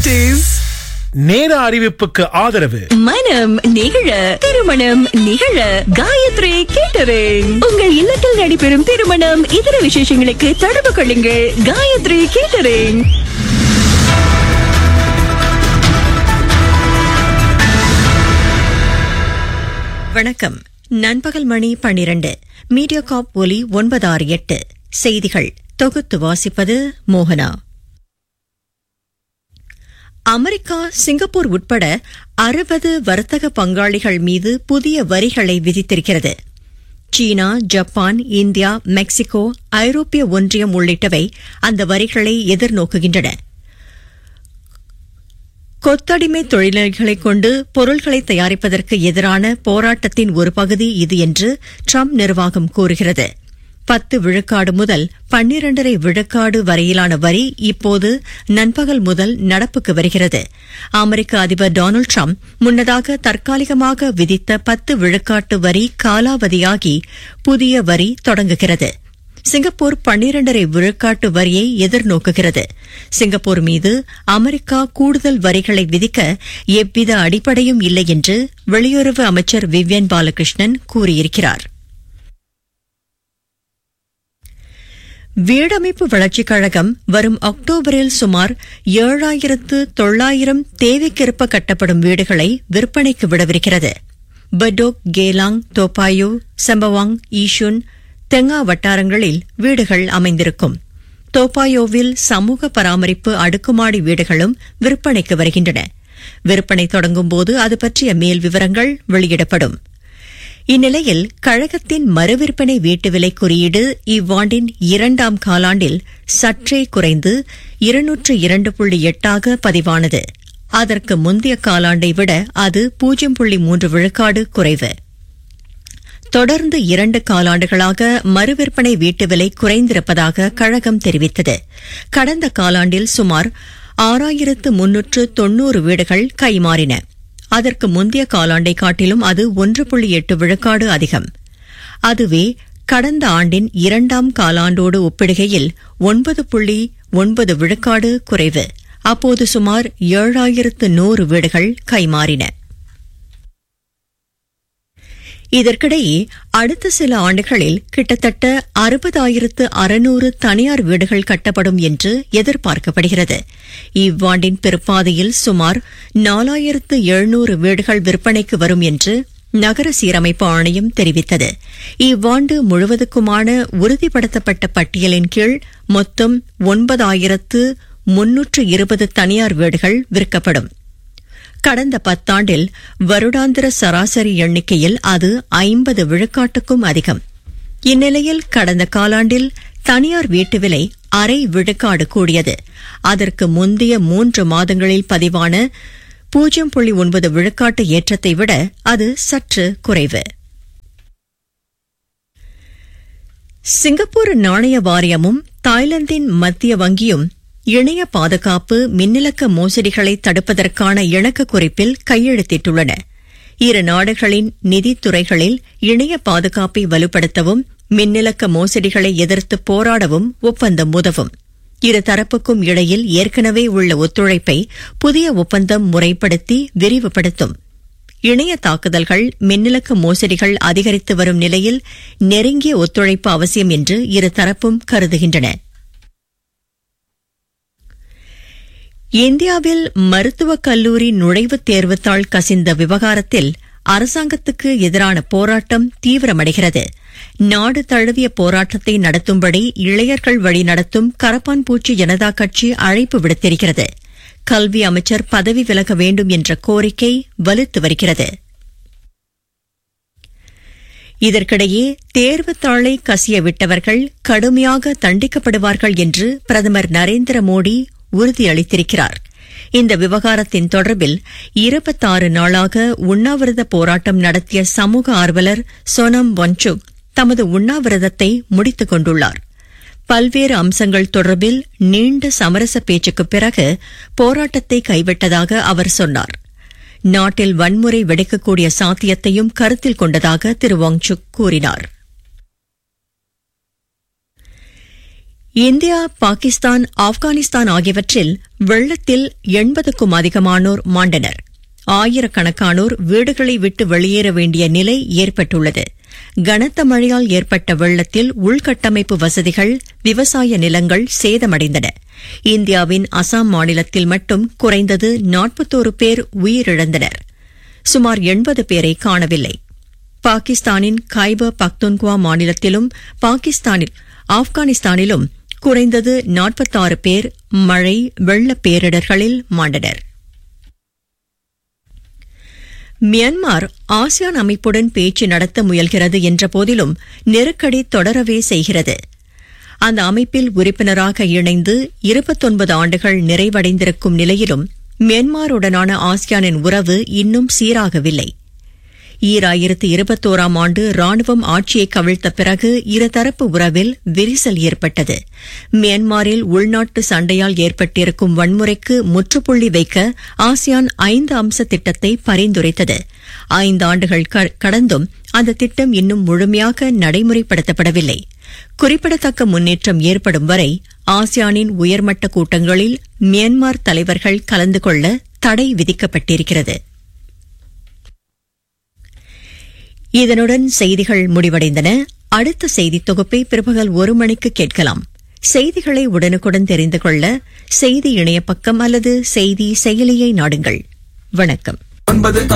குட்டீஸ் நேர அறிவிப்புக்கு ஆதரவு மனம் நிகழ திருமணம் நிகழ காயத்ரி கேட்டரிங் உங்கள் இல்லத்தில் நடைபெறும் திருமணம் இதர விசேஷங்களுக்கு தொடர்பு கொள்ளுங்கள் காயத்ரி கேட்டரிங் வணக்கம் நண்பகல் மணி பன்னிரண்டு மீடியா காப் ஒலி ஒன்பதாறு எட்டு செய்திகள் தொகுத்து வாசிப்பது மோகனா அமெரிக்கா சிங்கப்பூர் உட்பட அறுபது வர்த்தக பங்காளிகள் மீது புதிய வரிகளை விதித்திருக்கிறது சீனா ஜப்பான் இந்தியா மெக்சிகோ ஐரோப்பிய ஒன்றியம் உள்ளிட்டவை அந்த வரிகளை எதிர்நோக்குகின்றன கொத்தடிமை தொழிலாளர்களைக் கொண்டு பொருள்களை தயாரிப்பதற்கு எதிரான போராட்டத்தின் ஒரு பகுதி இது என்று ட்ரம்ப் நிர்வாகம் கூறுகிறது பத்து விழுக்காடு முதல் பன்னிரண்டரை விழுக்காடு வரையிலான வரி இப்போது நண்பகல் முதல் நடப்புக்கு வருகிறது அமெரிக்க அதிபர் டொனால்டு ட்ரம்ப் முன்னதாக தற்காலிகமாக விதித்த பத்து விழுக்காட்டு வரி காலாவதியாகி புதிய வரி தொடங்குகிறது சிங்கப்பூர் பன்னிரண்டரை விழுக்காட்டு வரியை எதிர்நோக்குகிறது சிங்கப்பூர் மீது அமெரிக்கா கூடுதல் வரிகளை விதிக்க எவ்வித அடிப்படையும் இல்லை என்று வெளியுறவு அமைச்சர் விவ்யன் பாலகிருஷ்ணன் கூறியிருக்கிறார் வீடமைப்பு வளர்ச்சிக் கழகம் வரும் அக்டோபரில் சுமார் ஏழாயிரத்து தொள்ளாயிரம் தேவைக்கேற்ப கட்டப்படும் வீடுகளை விற்பனைக்கு விடவிருக்கிறது படோக் கேலாங் தோப்பாயோ செம்பவாங் ஈஷுன் தெங்கா வட்டாரங்களில் வீடுகள் அமைந்திருக்கும் தோப்பாயோவில் சமூக பராமரிப்பு அடுக்குமாடி வீடுகளும் விற்பனைக்கு வருகின்றன விற்பனை தொடங்கும்போது அது பற்றிய மேல் விவரங்கள் வெளியிடப்படும் இந்நிலையில் கழகத்தின் மறுவிற்பனை வீட்டு விலை குறியீடு இவ்வாண்டின் இரண்டாம் காலாண்டில் சற்றே குறைந்து இருநூற்று இரண்டு புள்ளி எட்டாக பதிவானது அதற்கு முந்தைய காலாண்டை விட அது பூஜ்ஜியம் புள்ளி மூன்று விழுக்காடு குறைவு தொடர்ந்து இரண்டு காலாண்டுகளாக மறுவிற்பனை வீட்டு விலை குறைந்திருப்பதாக கழகம் தெரிவித்தது கடந்த காலாண்டில் சுமார் ஆறாயிரத்து முன்னூற்று தொன்னூறு வீடுகள் கைமாறின அதற்கு முந்தைய காலாண்டை காட்டிலும் அது ஒன்று புள்ளி எட்டு விழுக்காடு அதிகம் அதுவே கடந்த ஆண்டின் இரண்டாம் காலாண்டோடு ஒப்பிடுகையில் ஒன்பது புள்ளி ஒன்பது விழுக்காடு குறைவு அப்போது சுமார் ஏழாயிரத்து நூறு வீடுகள் கைமாறின இதற்கிடையே அடுத்த சில ஆண்டுகளில் கிட்டத்தட்ட அறுபதாயிரத்து அறுநூறு தனியார் வீடுகள் கட்டப்படும் என்று எதிர்பார்க்கப்படுகிறது இவ்வாண்டின் பிற்பாதையில் சுமார் நாலாயிரத்து எழுநூறு வீடுகள் விற்பனைக்கு வரும் என்று நகர சீரமைப்பு ஆணையம் தெரிவித்தது இவ்வாண்டு முழுவதுக்குமான உறுதிப்படுத்தப்பட்ட பட்டியலின் கீழ் மொத்தம் ஒன்பதாயிரத்து முன்னூற்று இருபது தனியார் வீடுகள் விற்கப்படும் கடந்த பத்தாண்டில் வருடாந்திர சராசரி எண்ணிக்கையில் அது ஐம்பது விழுக்காட்டுக்கும் அதிகம் இந்நிலையில் கடந்த காலாண்டில் தனியார் வீட்டு விலை அரை விழுக்காடு கூடியது அதற்கு முந்தைய மூன்று மாதங்களில் பதிவான பூஜ்ஜியம் புள்ளி ஒன்பது விழுக்காட்டு ஏற்றத்தை விட அது சற்று குறைவு சிங்கப்பூர் நாணய வாரியமும் தாய்லாந்தின் மத்திய வங்கியும் இணைய பாதுகாப்பு மின்னிலக்க மோசடிகளை தடுப்பதற்கான இணக்க குறிப்பில் கையெழுத்திட்டுள்ளன இரு நாடுகளின் நிதித்துறைகளில் இணைய பாதுகாப்பை வலுப்படுத்தவும் மின்னிலக்க மோசடிகளை எதிர்த்து போராடவும் ஒப்பந்தம் உதவும் இரு தரப்புக்கும் இடையில் ஏற்கனவே உள்ள ஒத்துழைப்பை புதிய ஒப்பந்தம் முறைப்படுத்தி விரிவுபடுத்தும் இணைய தாக்குதல்கள் மின்னிலக்க மோசடிகள் அதிகரித்து வரும் நிலையில் நெருங்கிய ஒத்துழைப்பு அவசியம் என்று இரு தரப்பும் கருதுகின்றன இந்தியாவில் மருத்துவக் கல்லூரி நுழைவுத் தேர்வுத்தாள் கசிந்த விவகாரத்தில் அரசாங்கத்துக்கு எதிரான போராட்டம் தீவிரமடைகிறது நாடு தழுவிய போராட்டத்தை நடத்தும்படி இளையர்கள் வழி நடத்தும் கரப்பான்பூச்சி ஜனதா கட்சி அழைப்பு விடுத்திருக்கிறது கல்வி அமைச்சர் பதவி விலக வேண்டும் என்ற கோரிக்கை வலுத்து வருகிறது இதற்கிடையே தேர்வுத்தாளை கசிய விட்டவர்கள் கடுமையாக தண்டிக்கப்படுவார்கள் என்று பிரதமர் நரேந்திர மோடி உறுதியளித்திருக்கிறார் இந்த விவகாரத்தின் தொடர்பில் இருபத்தாறு நாளாக உண்ணாவிரத போராட்டம் நடத்திய சமூக ஆர்வலர் சோனம் பொன்சுக் தமது உண்ணாவிரதத்தை முடித்துக் கொண்டுள்ளார் பல்வேறு அம்சங்கள் தொடர்பில் நீண்ட சமரச பேச்சுக்குப் பிறகு போராட்டத்தை கைவிட்டதாக அவர் சொன்னார் நாட்டில் வன்முறை வெடிக்கக்கூடிய சாத்தியத்தையும் கருத்தில் கொண்டதாக திரு வாங்சுக் கூறினார் இந்தியா பாகிஸ்தான் ஆப்கானிஸ்தான் ஆகியவற்றில் வெள்ளத்தில் எண்பதுக்கும் அதிகமானோர் மாண்டனர் ஆயிரக்கணக்கானோர் வீடுகளை விட்டு வெளியேற வேண்டிய நிலை ஏற்பட்டுள்ளது கனத்த மழையால் ஏற்பட்ட வெள்ளத்தில் உள்கட்டமைப்பு வசதிகள் விவசாய நிலங்கள் சேதமடைந்தன இந்தியாவின் அசாம் மாநிலத்தில் மட்டும் குறைந்தது நாற்பத்தோரு பேர் உயிரிழந்தனர் சுமார் எண்பது பேரை காணவில்லை பாகிஸ்தானின் கைபர் பக்துன்குவா மாநிலத்திலும் பாகிஸ்தானில் ஆப்கானிஸ்தானிலும் குறைந்தது நாற்பத்தாறு பேர் மழை வெள்ளப் பேரிடர்களில் மாண்டனர் மியான்மர் ஆசியான் அமைப்புடன் பேச்சு நடத்த முயல்கிறது என்ற போதிலும் நெருக்கடி தொடரவே செய்கிறது அந்த அமைப்பில் உறுப்பினராக இணைந்து இருபத்தொன்பது ஆண்டுகள் நிறைவடைந்திருக்கும் நிலையிலும் மியான்மருடனான ஆசியானின் உறவு இன்னும் சீராகவில்லை ஈராயிரத்து இருபத்தோராம் ஆண்டு ராணுவம் ஆட்சியை கவிழ்த்த பிறகு இருதரப்பு உறவில் விரிசல் ஏற்பட்டது மியான்மரில் உள்நாட்டு சண்டையால் ஏற்பட்டிருக்கும் வன்முறைக்கு முற்றுப்புள்ளி வைக்க ஆசியான் ஐந்து அம்ச திட்டத்தை பரிந்துரைத்தது ஐந்து ஆண்டுகள் கடந்தும் அந்த திட்டம் இன்னும் முழுமையாக நடைமுறைப்படுத்தப்படவில்லை குறிப்பிடத்தக்க முன்னேற்றம் ஏற்படும் வரை ஆசியானின் உயர்மட்ட கூட்டங்களில் மியான்மர் தலைவர்கள் கலந்து கொள்ள தடை விதிக்கப்பட்டிருக்கிறது இதனுடன் செய்திகள் முடிவடைந்தன அடுத்த செய்தி தொகுப்பை பிற்பகல் ஒரு மணிக்கு கேட்கலாம் செய்திகளை உடனுக்குடன் தெரிந்து கொள்ள செய்தி இணைய பக்கம் அல்லது செய்தி செயலியை நாடுங்கள் வணக்கம் ஒன்பது